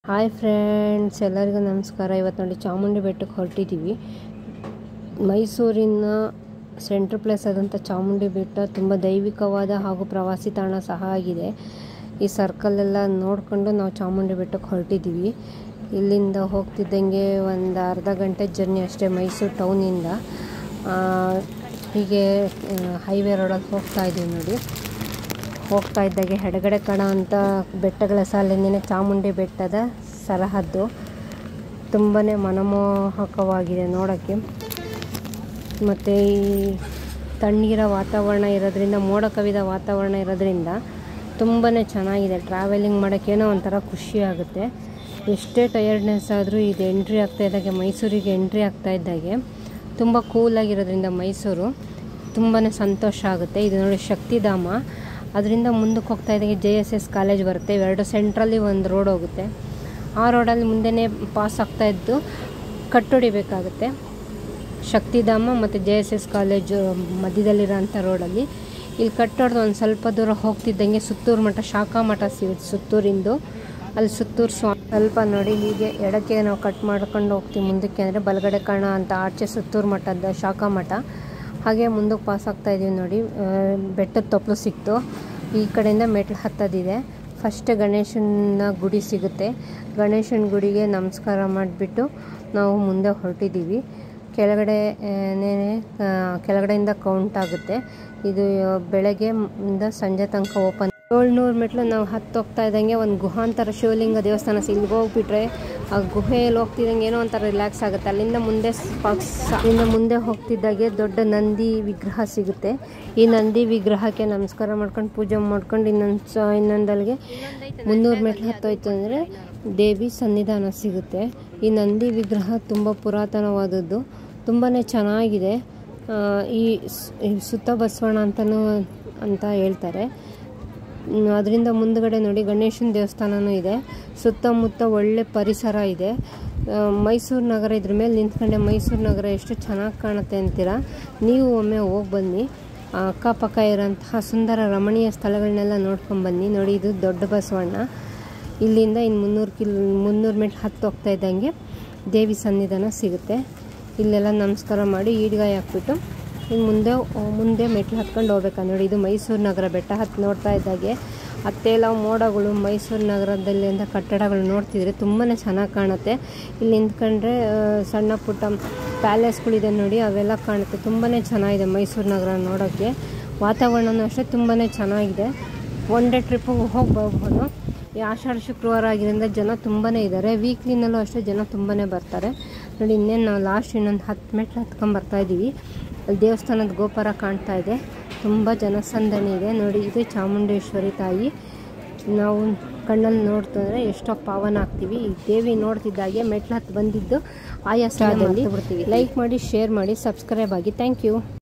hi friends ಎಲ್ಲರಿಗೂ ನಮಸ್ಕಾರ ಇವತ್ತು ನೋಡಿ ಚಾಮುಂಡಿ ಬೆಟ್ಟಕ್ಕೆ ಹೊರಟಿದ್ದೀವಿ ಮೈಸೂರಿನ ಸೆಂಟ್ರ್ ಪ್ಲೇಸ್ ಆದಂಥ ಚಾಮುಂಡಿ ಬೆಟ್ಟ ತುಂಬ ದೈವಿಕವಾದ ಹಾಗೂ ಪ್ರವಾಸಿ ತಾಣ ಸಹ ಆಗಿದೆ ಈ ಸರ್ಕಲೆಲ್ಲ ನೋಡಿಕೊಂಡು ನಾವು ಚಾಮುಂಡಿ ಬೆಟ್ಟಕ್ಕೆ ಹೊರಟಿದ್ದೀವಿ ಇಲ್ಲಿಂದ ಹೋಗ್ತಿದ್ದಂಗೆ ಒಂದು ಅರ್ಧ ಗಂಟೆ ಜರ್ನಿ ಅಷ್ಟೇ ಮೈಸೂರು ಟೌನಿಂದ ಆ, ಹೀಗೆ ಹೈವೇ ರೋಡಲ್ಲಿ ಹೋಗ್ತಾ ಇದ್ದೀವಿ ನೋಡಿ ಹೋಗ್ತಾ ಇದ್ದಾಗೆ ಎಡಗಡೆ ಕಾಣೋವಂಥ ಬೆಟ್ಟಗಳ ಸಾಲಿನ ಚಾಮುಂಡಿ ಬೆಟ್ಟದ ಸರಹದ್ದು ತುಂಬಾ ಮನಮೋಹಕವಾಗಿದೆ ನೋಡೋಕ್ಕೆ ಮತ್ತು ಈ ತಣ್ಣೀರ ವಾತಾವರಣ ಇರೋದ್ರಿಂದ ಮೋಡ ಕವಿದ ವಾತಾವರಣ ಇರೋದ್ರಿಂದ ತುಂಬಾ ಚೆನ್ನಾಗಿದೆ ಟ್ರಾವೆಲಿಂಗ್ ಮಾಡೋಕ್ಕೇನೋ ಒಂಥರ ಖುಷಿ ಆಗುತ್ತೆ ಎಷ್ಟೇ ಟಯರ್ಡ್ನೆಸ್ ಆದರೂ ಇದು ಎಂಟ್ರಿ ಆಗ್ತಾ ಇದ್ದಾಗೆ ಮೈಸೂರಿಗೆ ಎಂಟ್ರಿ ಆಗ್ತಾ ಇದ್ದಾಗೆ ತುಂಬ ಕೂಲಾಗಿರೋದ್ರಿಂದ ಮೈಸೂರು ತುಂಬಾ ಸಂತೋಷ ಆಗುತ್ತೆ ಇದು ನೋಡಿ ಶಕ್ತಿಧಾಮ ಅದರಿಂದ ಮುಂದಕ್ಕೆ ಹೋಗ್ತಾ ಇದ್ದಾಗೆ ಜೆ ಎಸ್ ಎಸ್ ಕಾಲೇಜ್ ಬರುತ್ತೆ ಇವೆರಡು ಸೆಂಟ್ರಲ್ಲಿ ಒಂದು ರೋಡ್ ಹೋಗುತ್ತೆ ಆ ರೋಡಲ್ಲಿ ಮುಂದೆನೇ ಪಾಸ್ ಆಗ್ತಾ ಇದ್ದು ಕಟ್ಟೊಡಿಬೇಕಾಗುತ್ತೆ ಶಕ್ತಿಧಾಮ ಮತ್ತು ಜೆ ಎಸ್ ಎಸ್ ಕಾಲೇಜು ಮಧ್ಯದಲ್ಲಿರೋಂಥ ರೋಡಲ್ಲಿ ಇಲ್ಲಿ ಕಟ್ಟೋಡ್ದು ಒಂದು ಸ್ವಲ್ಪ ದೂರ ಹೋಗ್ತಿದ್ದಂಗೆ ಸುತ್ತೂರು ಮಠ ಶಾಖಾ ಮಠ ಸಿಗುತ್ತೆ ಸುತ್ತೂರಿಂದು ಅಲ್ಲಿ ಸುತ್ತೂರು ಸ್ವಾಮಿ ಸ್ವಲ್ಪ ನೋಡಿ ಹೀಗೆ ಎಡಕ್ಕೆ ನಾವು ಕಟ್ ಮಾಡ್ಕೊಂಡು ಹೋಗ್ತೀವಿ ಮುಂದಕ್ಕೆ ಅಂದರೆ ಬಲಗಡೆ ಕಾಣೋ ಅಂತ ಆಚೆ ಸುತ್ತೂರು ಮಠದ ಶಾಖಾ ಮಠ ಹಾಗೆ ಮುಂದಕ್ಕೆ ಪಾಸ್ ಆಗ್ತಾ ಇದೀವಿ ನೋಡಿ ಆ, ಬೆಟ್ಟದ ತೊಪ್ಪಲು ಸಿಕ್ತು ಈ ಕಡೆಯಿಂದ ಮೆಟ್ಲು ಹತ್ತದಿದೆ ಫಸ್ಟ್ ಗಣೇಶನ ಗುಡಿ ಸಿಗುತ್ತೆ ಗಣೇಶನ ಗುಡಿಗೆ ನಮಸ್ಕಾರ ಮಾಡಿಬಿಟ್ಟು ನಾವು ಮುಂದೆ ಹೊರಟಿದ್ದೀವಿ ಕೆಳಗಡೆ ಆ, ನೇನೆ ಆ, ಕೆಳಗಡೆಯಿಂದ ಕೌಂಟ್ ಆಗುತ್ತೆ ಇದು ಬೆಳಗ್ಗೆ ಇಂದ ಸಂಜೆ ತನಕ ಓಪನ್ ಏಳ್ನೂರು ಮೆಟ್ಲು ನಾವು ಹತ್ತು ಹೋಗ್ತಾ ಇದ್ದಂಗೆ ಒಂದು ಗುಹಾಂತರ ಶಿವಲಿಂಗ ದೇವಸ್ಥಾನ ಸಿ- ಇಲ್ಲಿಗೆ ಹೋಗ್ಬಿಟ್ರೆ ಆ ಗುಹೆಯಲ್ಲಿ ಹೋಗ್ತಿದ್ದಂಗೆ ಏನೋ ಒಂಥರ ರಿಲ್ಯಾಕ್ಸ್ ಆಗುತ್ತೆ ಅಲ್ಲಿಂದ ಮುಂದೆ ಸ್- ಪಾಕ್ಸ್- ಅಲ್ಲಿಂದ ಮುಂದೆ ಹೋಗ್ತಿದ್ದಾಗೆ ದೊಡ್ಡ ನಂದಿ ವಿಗ್ರಹ ಸಿಗುತ್ತೆ ಈ ನಂದಿ ವಿಗ್ರಹಕ್ಕೆ ನಮಸ್ಕಾರ ಮಾಡ್ಕೊಂಡು ಪೂಜೆ ಮಾಡ್ಕೊಂಡು ಇನ್ನೊಂದು ಸ ಇನ್ನೊಂದಲ್ಲಿಗೆ ಮುನ್ನೂರು ಮೆಟ್ಲು ಹತ್ತೋಯ್ತು ಅಂದರೆ ದೇವಿ ಸನ್ನಿಧಾನ ಸಿಗುತ್ತೆ ಈ ನಂದಿ ವಿಗ್ರಹ ತುಂಬ ಪುರಾತನವಾದದ್ದು ತುಂಬಾ ಚೆನ್ನಾಗಿದೆ ಆ, ಈ ಸ್- ಈ ಸುತ್ತ ಬಸವಣ್ಣ ಅಂತಲೂ ಅಂತ ಹೇಳ್ತಾರೆ ಅದರಿಂದ ಮುಂದ್ಗಡೆ ನೋಡಿ ಗಣೇಶನ ದೇವಸ್ಥಾನನೂ ಇದೆ ಸುತ್ತಮುತ್ತ ಒಳ್ಳೆ ಪರಿಸರ ಇದೆ ಆ, ಮೈಸೂರು ನಗರ ಇದ್ರ ಮೇಲೆ ನಿಂತ್ಕೊಂಡೆ ಮೈಸೂರು ನಗರ ಎಷ್ಟು ಚೆನ್ನಾಗಿ ಕಾಣುತ್ತೆ ಅಂತೀರಾ ನೀವು ಒಮ್ಮೆ ಹೋಗಿ ಬನ್ನಿ ಆ, ಅಕ್ಕಪಕ್ಕ ಇರೋಂತಹ ಸುಂದರ ರಮಣೀಯ ಸ್ಥಳಗಳನ್ನೆಲ್ಲ ನೋಡ್ಕೊಂಬನ್ನಿ ನೋಡಿ ಇದು ದೊಡ್ಡ ಬಸವಣ್ಣ ಇಲ್ಲಿಂದ ಇನ್ನು ಮುನ್ನೂರು ಕಿಲ್ ಮುನ್ನೂರು ಮೆಟ್ಲು ಹತ್ತು ಹೋಗ್ತಾ ಇದ್ದಂಗೆ ದೇವಿ ಸನ್ನಿಧಾನ ಸಿಗುತ್ತೆ ಇಲ್ಲೆಲ್ಲ ನಮಸ್ಕಾರ ಮಾಡಿ ಈಡ್ಗಾಯಿ ಹಾಕ್ಬಿಟ್ಟು ಇನ್ನು ಮುಂದೆ ಮುಂದೆ ಮೆಟ್ಲು ಹತ್ಕೊಂಡು ಹೋಗ್ಬೇಕು ನೋಡಿ ಇದು ಮೈಸೂರು ನಗರ ಬೆಟ್ಟ ಹತ್ತು ನೋಡ್ತಾ ಇದ್ದಾಗೆ ಅತ್ತೆಲ್ಲ ಮೋಡಗಳು ಮೈಸೂರು ನಗರದಲ್ಲಿಂದ ಕಟ್ಟಡಗಳು ನೋಡ್ತಿದ್ರೆ ತುಂಬಾ ಚೆನ್ನಾಗಿ ಕಾಣುತ್ತೆ ಇಲ್ಲಿ ನಿಂತ್ಕೊಂಡ್ರೆ ಆ, ಸಣ್ಣ ಪುಟ್ಟ ಪ್ಯಾಲೇಸ್ಗಳಿದೆ ನೋಡಿ ಅವೆಲ್ಲ ಕಾಣುತ್ತೆ ತುಂಬಾ ಚೆನ್ನಾಗಿದೆ ಮೈಸೂರು ನಗರ ನೋಡೋಕ್ಕೆ ವಾತಾವರಣನೂ ಅಷ್ಟೇ ತುಂಬಾ ಚೆನ್ನಾಗಿದೆ ಒನ್ ಡೇ ಟ್ರಿಪ್ಪಿಗೆ ಹೋಗಿ ಬರ್ಬೋದು ಈ ಆಷಾಢ ಶುಕ್ರವಾರ ಆಗಿರೋದ್ರಿಂದ ಜನ ತುಂಬಾ ಇದ್ದಾರೆ ವೀಕ್ಲಿನಲ್ಲೂ ಅಷ್ಟೇ ಜನ ತುಂಬಾ ಬರ್ತಾರೆ ನೋಡಿ ಇನ್ನೇನು ನಾವು ಲಾಸ್ಟ್ ಇನ್ನೊಂದು ಹತ್ತು ಮೆಟ್ಲು ಹತ್ಕೊಂಡು ಬರ್ತಾ ಇದ್ದೀವಿ ಅಲ್ಲಿ ದೇವಸ್ಥಾನದ ಗೋಪುರ ಕಾಣ್ತಾ ಇದೆ ತುಂಬ ಜನಸಂದಣಿ ಇದೆ ನೋಡಿ ಇದು ಚಾಮುಂಡೇಶ್ವರಿ ತಾಯಿ ನಾವು ಕಣ್ಣಲ್ಲಿ ನೋಡ್ತಿದ್ರೆ ಎಷ್ಟೋ ಪಾವನ ಆಗ್ತೀವಿ ಈ ದೇವಿ ನೋಡ್ತಿದ್ದಾಗೆ ಮೆಟ್ಲು ಹತ್ತು ಬಂದಿದ್ದು ಆಯಾಸದಲ್ಲಿ ಬಿಡ್ತೀವಿ ಲೈಕ್ ಮಾಡಿ ಶೇರ್ ಮಾಡಿ ಸಬ್ಸ್ಕ್ರೈಬ್ ಆಗಿ ಥ್ಯಾಂಕ್ ಯು